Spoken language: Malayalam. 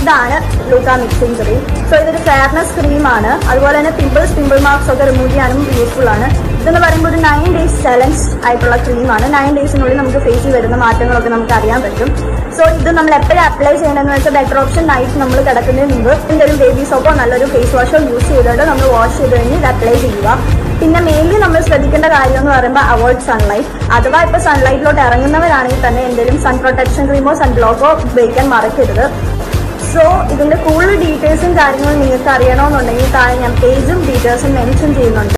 ഇതാണ് ലൂക്ക മിക്സിംഗ് ക്രീം സോ ഇതൊരു ഫെയർനെസ് ക്രീമാണ് അതുപോലെ തന്നെ പിമ്പിൾസ് പിമ്പിൾ മാർക്സ് ഒക്കെ റിമൂവ് ചെയ്യാനും യൂസ്ഫുൾ ആണ് ഇതെന്ന് പറയുമ്പോൾ ഒരു നയൻ ഡേയ്സ് ചലഞ്ച് ആയിട്ടുള്ള ക്രീമാണ് നയൻ ഡേയ്സിനുള്ളിൽ നമുക്ക് ഫേസിൽ വരുന്ന മാറ്റങ്ങളൊക്കെ നമുക്ക് അറിയാൻ പറ്റും സോ ഇത് നമ്മൾ എപ്പോഴും അപ്ലൈ ചെയ്യണമെന്ന് വെച്ചാൽ ബെറ്റർ ഓപ്ഷൻ നൈറ്റ് നമ്മൾ കിടക്കുന്നതിന് മുമ്പ് എന്തെങ്കിലും ബേബി സോപ്പോ നല്ലൊരു ഫേസ് വാഷോ യൂസ് ചെയ്തിട്ട് നമ്മൾ വാഷ് ചെയ്ത് കഴിഞ്ഞ് ഇത് അപ്ലൈ ചെയ്യുക പിന്നെ മെയിൻലി നമ്മൾ ശ്രദ്ധിക്കേണ്ട കാര്യം എന്ന് പറയുമ്പോൾ അവോയ്ഡ് സൺലൈറ്റ് അഥവാ ഇപ്പോൾ സൺലൈറ്റിലോട്ട് ഇറങ്ങുന്നവരാണെങ്കിൽ തന്നെ എന്തെങ്കിലും സൺ പ്രൊട്ടക്ഷൻ ക്രീമോ സൺ ബ്ലോക്കോ ഉപയോഗിക്കാൻ മറക്കരുത് സോ ഇതിന്റെ കൂടുതൽ ഡീറ്റെയിൽസും കാര്യങ്ങളും നിങ്ങൾക്ക് അറിയണമെന്നുണ്ടെങ്കിൽ താഴെ ഞാൻ പേജും ഡീറ്റെയിൽസും മെൻഷൻ ചെയ്യുന്നുണ്ട്